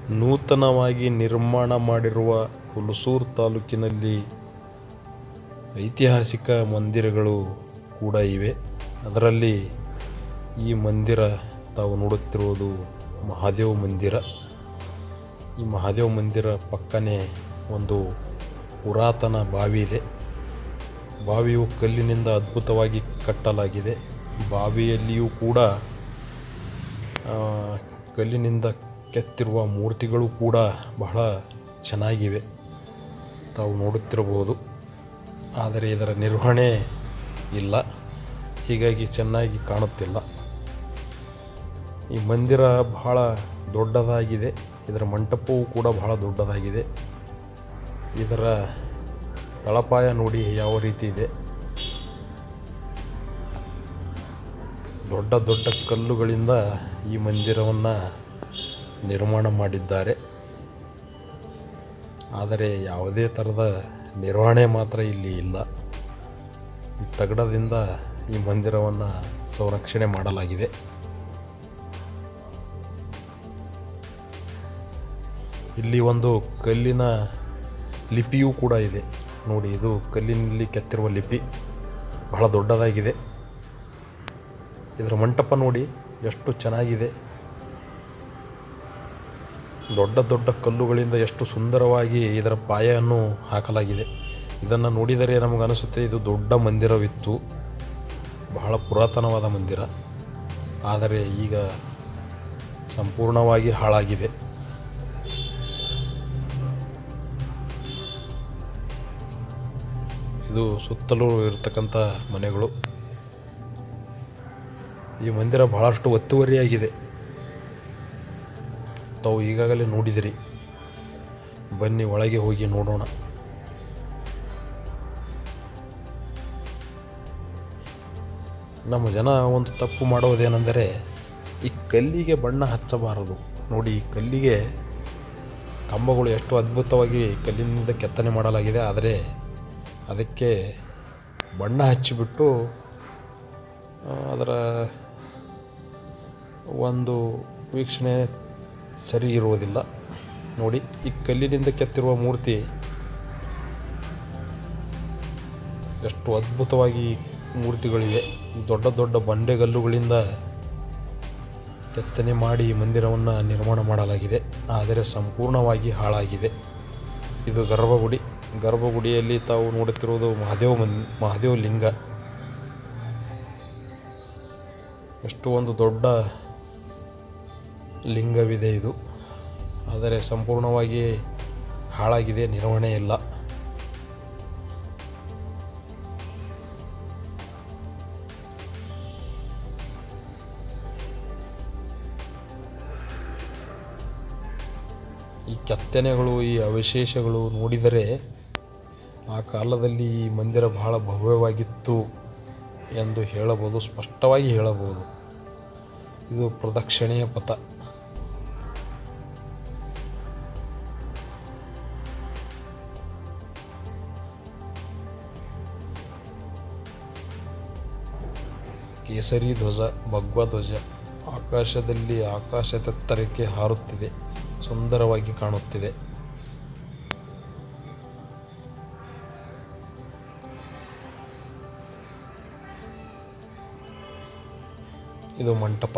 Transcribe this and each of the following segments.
ನೂತನವಾಗಿ ನಿರ್ಮಾಣ ಮಾಡಿರುವ ಹುಣಸೂರು ತಾಲೂಕಿನಲ್ಲಿ ಐತಿಹಾಸಿಕ ಮಂದಿರಗಳು ಕೂಡ ಇವೆ ಅದರಲ್ಲಿ ಈ ಮಂದಿರ ತಾವು ನೋಡುತ್ತಿರುವುದು ಮಹಾದೇವ ಮಂದಿರ ಈ ಮಹಾದೇವ ಮಂದಿರ ಪಕ್ಕನೇ ಒಂದು ಪುರಾತನ ಬಾವಿ ಇದೆ ಬಾವಿಯು ಕಲ್ಲಿನಿಂದ ಅದ್ಭುತವಾಗಿ ಕಟ್ಟಲಾಗಿದೆ ಬಾವಿಯಲ್ಲಿಯೂ ಕೂಡ ಆ, ಕಲ್ಲಿನಿಂದ ಕೆತ್ತಿರುವ ಮೂರ್ತಿಗಳು ಕೂಡ ಬಹಳ ಚೆನ್ನಾಗಿವೆ ತಾವು ನೋಡುತ್ತಿರಬಹುದು ಆದರೆ ಇದರ ನಿರ್ವಹಣೆ ಇಲ್ಲ ಹೀಗಾಗಿ ಚೆನ್ನಾಗಿ ಕಾಣುತ್ತಿಲ್ಲ ಈ ಮಂದಿರ ಬಹಳ ದೊಡ್ಡದಾಗಿದೆ ಇದರ ಮಂಟಪವೂ ಕೂಡ ಬಹಳ ದೊಡ್ಡದಾಗಿದೆ ಇದರ ತಳಪಾಯ ನೋಡಿ ಯಾವ ರೀತಿ ಇದೆ ದೊಡ್ಡ ದೊಡ್ಡ ಕಲ್ಲುಗಳಿಂದ ಈ ಮಂದಿರವನ್ನು ನಿರ್ಮಾಣ ಮಾಡಿದ್ದಾರೆ ಆದರೆ ಯಾವುದೇ ಥರದ ನಿರ್ವಹಣೆ ಮಾತ್ರ ಇಲ್ಲಿ ಇಲ್ಲ ಈ ತಗಡದಿಂದ ಈ ಮಂದಿರವನ್ನು ಸಂರಕ್ಷಣೆ ಮಾಡಲಾಗಿದೆ ಇಲ್ಲಿ ಒಂದು ಕಲ್ಲಿನ ಲಿಪಿಯೂ ಕೂಡ ಇದೆ ನೋಡಿ ಇದು ಕಲ್ಲಿನಲ್ಲಿ ಕೆತ್ತಿರುವ ಲಿಪಿ ಬಹಳ ದೊಡ್ಡದಾಗಿದೆ ಇದರ ಮಂಟಪ ನೋಡಿ ಎಷ್ಟು ಚೆನ್ನಾಗಿದೆ ದೊಡ್ಡ ದೊಡ್ಡ ಕಲ್ಲುಗಳಿಂದ ಎಷ್ಟು ಸುಂದರವಾಗಿ ಇದರ ಪಾಯನ್ನು ಹಾಕಲಾಗಿದೆ ಇದನ್ನು ನೋಡಿದರೆ ನಮಗೆ ಅನಿಸುತ್ತೆ ಇದು ದೊಡ್ಡ ಮಂದಿರವಿತ್ತು ಬಹಳ ಪುರಾತನವಾದ ಮಂದಿರ ಆದರೆ ಈಗ ಸಂಪೂರ್ಣವಾಗಿ ಹಾಳಾಗಿದೆ ಇದು ಸುತ್ತಲೂ ಇರತಕ್ಕಂಥ ಮನೆಗಳು ಈ ಮಂದಿರ ಬಹಳಷ್ಟು ಒತ್ತುವರಿಯಾಗಿದೆ ತಾವು ಈಗಾಗಲೇ ನೋಡಿದಿರಿ ಬನ್ನಿ ಒಳಗೆ ಹೋಗಿ ನೋಡೋಣ ನಮ್ಮ ಜನ ಒಂದು ತಪ್ಪು ಮಾಡೋದೇನೆಂದರೆ ಈ ಕಲ್ಲಿಗೆ ಬಣ್ಣ ಹಚ್ಚಬಾರದು ನೋಡಿ ಈ ಕಲ್ಲಿಗೆ ಕಂಬಗಳು ಎಷ್ಟು ಅದ್ಭುತವಾಗಿ ಕಲ್ಲಿನಿಂದ ಕೆತ್ತನೆ ಮಾಡಲಾಗಿದೆ ಆದರೆ ಅದಕ್ಕೆ ಬಣ್ಣ ಹಚ್ಚಿಬಿಟ್ಟು ಆ, ಅದರ ಒಂದು ವೀಕ್ಷಣೆ ಸರಿ ಇರುವುದಿಲ್ಲ ನೋಡಿ ಈ ಕಲ್ಲಿನಿಂದ ಕೆತ್ತಿರುವ ಮೂರ್ತಿ ಎಷ್ಟು ಅದ್ಭುತವಾಗಿ ಮೂರ್ತಿಗಳಿವೆ ಈ ದೊಡ್ಡ ದೊಡ್ಡ ಬಂಡೆಗಲ್ಲುಗಳಿಂದ ಕೆತ್ತನೆ ಮಾಡಿ ಈ ಮಂದಿರವನ್ನು ನಿರ್ಮಾಣ ಮಾಡಲಾಗಿದೆ ಆದರೆ ಸಂಪೂರ್ಣವಾಗಿ ಹಾಳಾಗಿದೆ ಇದು ಗರ್ಭಗುಡಿ ಗರ್ಭಗುಡಿಯಲ್ಲಿ ತಾವು ನೋಡುತ್ತಿರುವುದು ಮಹಾದೇವ ಮನ್ ಮಹಾದೇವ ಲಿಂಗ ಎಷ್ಟು ಒಂದು ದೊಡ್ಡ ಲಿಂಗವಿದೆ ಇದು ಆದರೆ ಸಂಪೂರ್ಣವಾಗಿ ಹಾಳಾಗಿದೆ ನಿರ್ವಹಣೆ ಇಲ್ಲ ಈ ಕೆತ್ತನೆಗಳು ಈ ಅವಶೇಷಗಳು ನೋಡಿದರೆ ಆ ಕಾಲದಲ್ಲಿ ಈ ಮಂದಿರ ಬಹಳ ಭವ್ಯವಾಗಿತ್ತು ಎಂದು ಹೇಳಬಹುದು ಸ್ಪಷ್ಟವಾಗಿ ಹೇಳಬಹುದು ಇದು ಪ್ರದಕ್ಷಿಣೆಯ ಪಥ ಕೇಸರಿ ಧ್ವಜ ಭಗ್ವ ಧ್ವಜ ಆಕಾಶದಲ್ಲಿ ಆಕಾಶದೆತ್ತರಕ್ಕೆ ಹಾರುತ್ತಿದೆ ಸುಂದರವಾಗಿ ಕಾಣುತ್ತಿದೆ ಇದು ಮಂಟಪ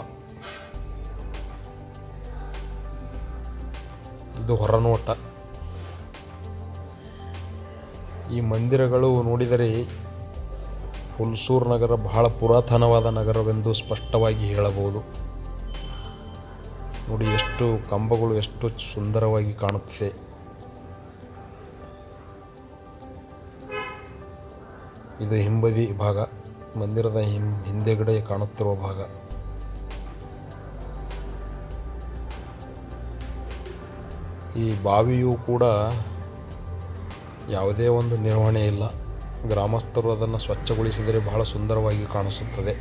ಇದು ಹೊರನೋಟ ಈ ಮಂದಿರಗಳು ನೋಡಿದರೆ ಹುಲ್ಸೂರು ನಗರ ಬಹಳ ಪುರಾತನವಾದ ನಗರವೆಂದು ಸ್ಪಷ್ಟವಾಗಿ ಹೇಳಬಹುದು ನೋಡಿ ಎಷ್ಟು ಕಂಬಗಳು ಎಷ್ಟು ಸುಂದರವಾಗಿ ಕಾಣುತ್ತಿದೆ ಇದು ಹಿಂಬದಿ ಭಾಗ ಮಂದಿರದ ಹಿಂ ಹಿಂದೆಗಡೆ ಕಾಣುತ್ತಿರುವ ಭಾಗ ಈ ಬಾವಿಯೂ ಕೂಡ ಯಾವುದೇ ಒಂದು ನಿರ್ವಹಣೆ ಇಲ್ಲ ಗ್ರಾಮಸ್ಥರು ಅದನ್ನು ಸ್ವಚ್ಛಗೊಳಿಸಿದರೆ ಬಹಳ ಸುಂದರವಾಗಿ ಕಾಣಿಸುತ್ತದೆ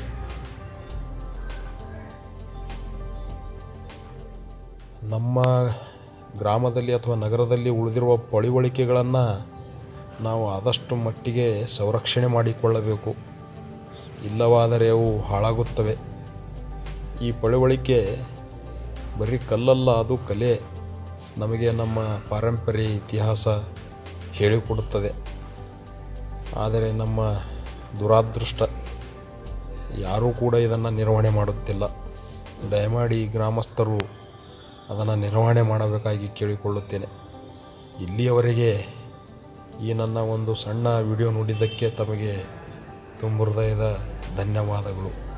ನಮ್ಮ ಗ್ರಾಮದಲ್ಲಿ ಅಥವಾ ನಗರದಲ್ಲಿ ಉಳಿದಿರುವ ಪಳಿವಳಿಕೆಗಳನ್ನು ನಾವು ಆದಷ್ಟು ಮಟ್ಟಿಗೆ ಸಂರಕ್ಷಣೆ ಮಾಡಿಕೊಳ್ಳಬೇಕು ಇಲ್ಲವಾದರೆ ಅವು ಹಾಳಾಗುತ್ತವೆ ಈ ಪಳಿವಳಿಕೆ ಬರೀ ಕಲ್ಲಲ್ಲ ಅದು ಕಲೆ ನಮಗೆ ನಮ್ಮ ಪಾರಂಪರ್ಯ ಇತಿಹಾಸ ಹೇಳಿಕೊಡುತ್ತದೆ ಆದರೆ ನಮ್ಮ ದುರಾದೃಷ್ಟ ಯಾರೂ ಕೂಡ ಇದನ್ನು ನಿರ್ವಹಣೆ ಮಾಡುತ್ತಿಲ್ಲ ದಯಮಾಡಿ ಗ್ರಾಮಸ್ಥರು ಅದನ್ನು ನಿರ್ವಹಣೆ ಮಾಡಬೇಕಾಗಿ ಕೇಳಿಕೊಳ್ಳುತ್ತೇನೆ ಇಲ್ಲಿಯವರೆಗೆ ಈ ನನ್ನ ಒಂದು ಸಣ್ಣ ವಿಡಿಯೋ ನೋಡಿದ್ದಕ್ಕೆ ತಮಗೆ ತುಂಬ ಹೃದಯದ ಧನ್ಯವಾದಗಳು